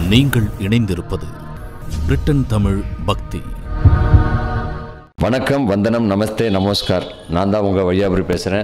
நீங்கள் இணைந்திருப்பது பிரிட்டன் தமிழ் பக்தி வணக்கம் வந்தனம் நமஸ்தே நமஸ்கார் நான் தான் உங்கள் வையாபுரி பேசுகிறேன்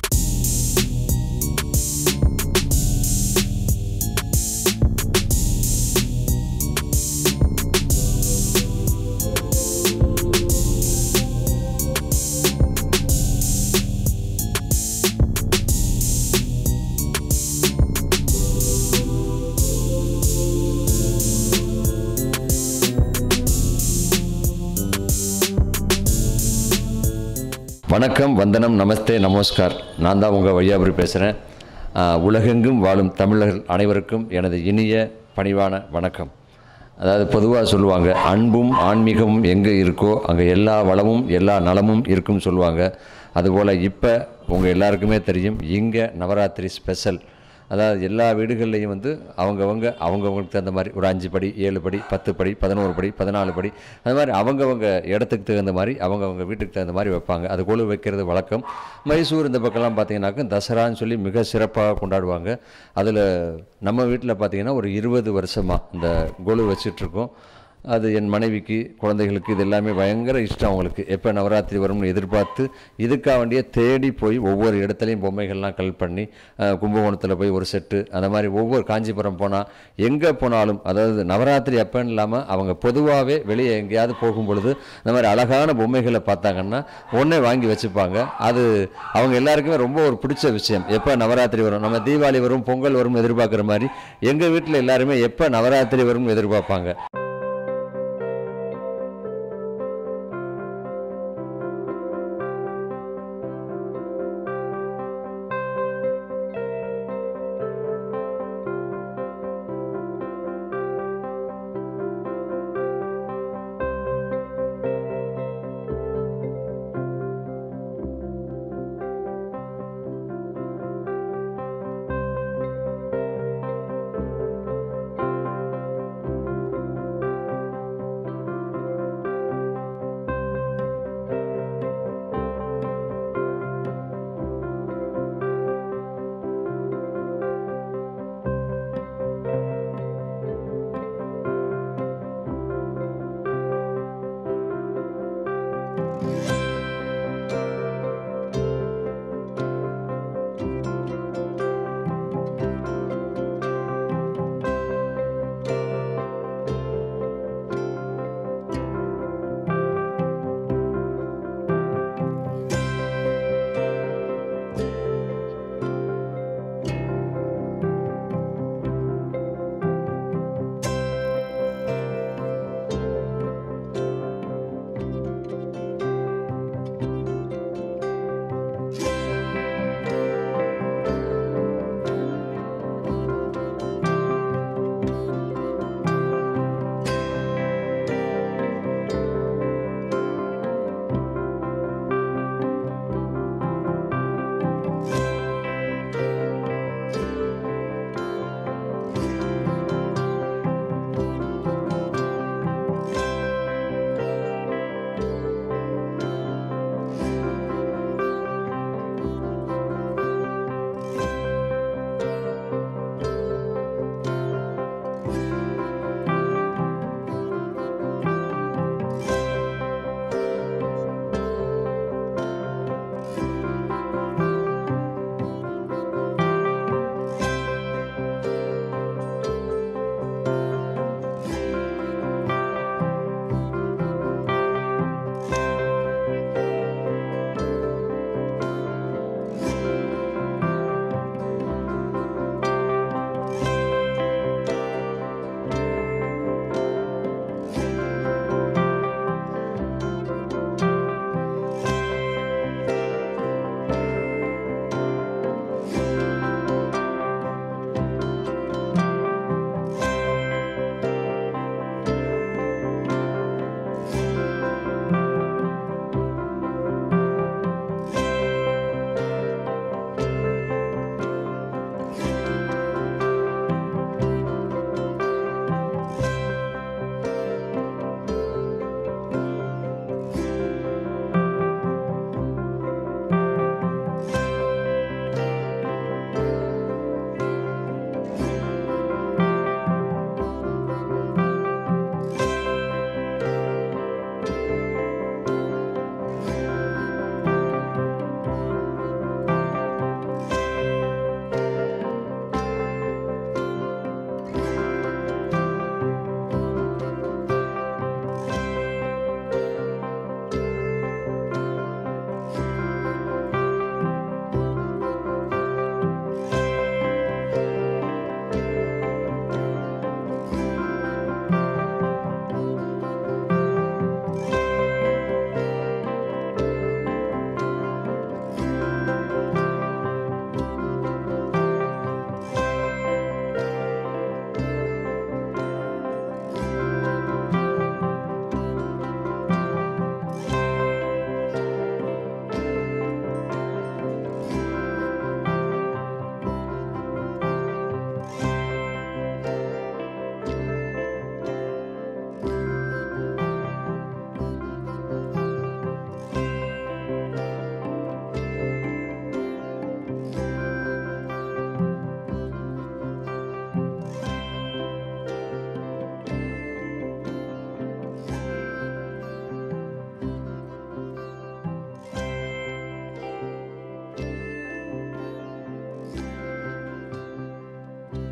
வணக்கம் வந்தனம் நமஸ்தே நமஸ்கார் நான் தான் உங்கள் வையாபுரி பேசுகிறேன் உலகெங்கும் வாழும் தமிழர்கள் அனைவருக்கும் எனது இனிய பணிவான வணக்கம் அதாவது பொதுவாக சொல்லுவாங்க அன்பும் ஆன்மீகமும் எங்கே இருக்கோ அங்கே எல்லா வளமும் எல்லா நலமும் இருக்கும்னு சொல்லுவாங்க அதுபோல் இப்போ உங்கள் எல்லாருக்குமே தெரியும் இங்கே நவராத்திரி ஸ்பெஷல் அதாவது எல்லா வீடுகள்லையும் வந்து அவங்கவங்க அவங்கவங்களுக்கு தகுந்த மாதிரி ஒரு அஞ்சு படி ஏழு படி பத்து படி பதினோரு படி பதினாலு படி அது மாதிரி அவங்கவங்க இடத்துக்கு தகுந்த மாதிரி அவங்கவங்க வீட்டுக்கு தகுந்த மாதிரி வைப்பாங்க அது கொழு வைக்கிறது வழக்கம் மைசூர் இந்த பக்கம்லாம் பார்த்தீங்கன்னாக்க தசரான்னு சொல்லி மிக சிறப்பாக கொண்டாடுவாங்க அதில் நம்ம வீட்டில் பார்த்தீங்கன்னா ஒரு இருபது வருஷமாக இந்த கொலு வச்சிட்ருக்கோம் அது என் மனைவிக்கு குழந்தைகளுக்கு இது எல்லாமே பயங்கர இஷ்டம் அவங்களுக்கு எப்போ நவராத்திரி வரும்னு எதிர்பார்த்து இதுக்காக வேண்டிய தேடி போய் ஒவ்வொரு இடத்துலையும் பொம்மைகள்லாம் கல் பண்ணி அஹ், கும்பகோணத்தில் போய் ஒரு செட்டு அந்த மாதிரி ஒவ்வொரு காஞ்சிபுரம் போனால் எங்கே போனாலும் அதாவது நவராத்திரி அப்பன்னு இல்லாமல் அவங்க பொதுவாகவே வெளியே எங்கேயாவது போகும் பொழுது இந்த மாதிரி அழகான பொம்மைகளை பார்த்தாங்கன்னா உடனே வாங்கி வச்சுப்பாங்க அது அவங்க எல்லாருக்குமே ரொம்ப ஒரு பிடிச்ச விஷயம் எப்போ நவராத்திரி வரும் நம்ம தீபாவளி வரும் பொங்கல் வரும் எதிர்பார்க்குற மாதிரி எங்கள் வீட்டில் எல்லாருமே எப்போ நவராத்திரி வரும்னு எதிர்பார்ப்பாங்க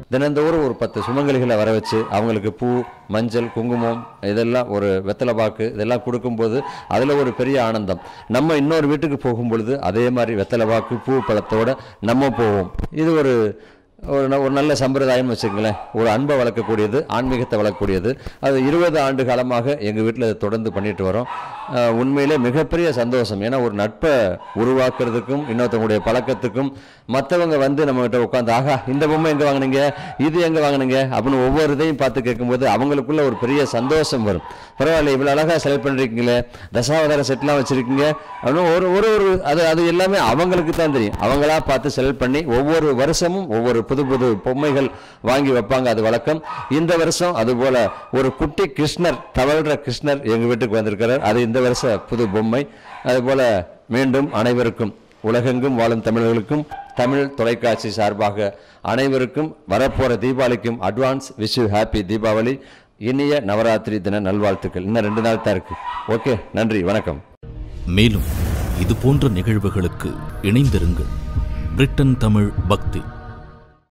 தினந்தோறும் ஒரு பத்து சுமங்கலிகளை வர வச்சு அவங்களுக்கு பூ மஞ்சள் குங்குமம் இதெல்லாம் ஒரு வெத்தலை பாக்கு இதெல்லாம் கொடுக்கும்போது அதில் ஒரு பெரிய ஆனந்தம் நம்ம இன்னொரு வீட்டுக்கு போகும் பொழுது அதே மாதிரி வெத்தலை பாக்கு பூ பழத்தோட நம்ம போவோம் இது ஒரு ஒரு ந- ஒரு நல்ல சம்பிரதாயம்னு வச்சுக்கங்களேன் ஒரு அன்பை வளர்க்கக்கூடியது ஆன்மீகத்தை வளர்க்கக்கூடியது அது இருபது ஆண்டு காலமாக எங்கள் வீட்டில் அதை தொடர்ந்து பண்ணிட்டு வரோம் அஹ், உண்மையிலே மிகப்பெரிய சந்தோஷம் ஏன்னா ஒரு நட்பை உருவாக்குறதுக்கும் இன்னொருத்தவங்களுடைய பழக்கத்துக்கும் மற்றவங்க வந்து நம்மகிட்ட உட்காந்து ஆகா இந்த பொம்மை எங்கே வாங்குனீங்க இது எங்கே வாங்குனீங்க அப்படின்னு ஒவ்வொரு இதையும் பார்த்து கேட்கும்போது அவங்களுக்குள்ள ஒரு பெரிய சந்தோஷம் வரும் பரவாயில்ல இவ்வளோ அழகாக செலக்ட் பண்ணிருக்கீங்களே தசாவதார செட்லாம் வச்சுருக்கீங்க அப்படின்னு ஒரு ஒரு ஒரு அது அது எல்லாமே அவங்களுக்கு தான் தெரியும் அவங்களா பார்த்து செலக்ட் பண்ணி ஒவ்வொரு வருஷமும் ஒவ்வொரு புது புது பொம்மைகள் வாங்கி வைப்பாங்க அது வழக்கம் இந்த வருஷம் அதுபோல ஒரு குட்டி கிருஷ்ணர் தவழ்ற கிருஷ்ணர் எங்கள் வீட்டுக்கு வந்திருக்கிறார் அது இந்த வருஷ புது பொம்மை அதுபோல மீண்டும் அனைவருக்கும் உலகெங்கும் வாழும் தமிழர்களுக்கும் தமிழ் தொலைக்காட்சி சார்பாக அனைவருக்கும் வரப்போற தீபாவளிக்கும் advance wish you happy Deepavali இனிய நவராத்திரி தின நல்வாழ்த்துக்கள் இன்னும் ரெண்டு நாள் தான் இருக்கு ஓகே நன்றி வணக்கம் மேலும் இது போன்ற நிகழ்வுகளுக்கு இணைந்திருங்கள் பிரிட்டன் தமிழ் பக்தி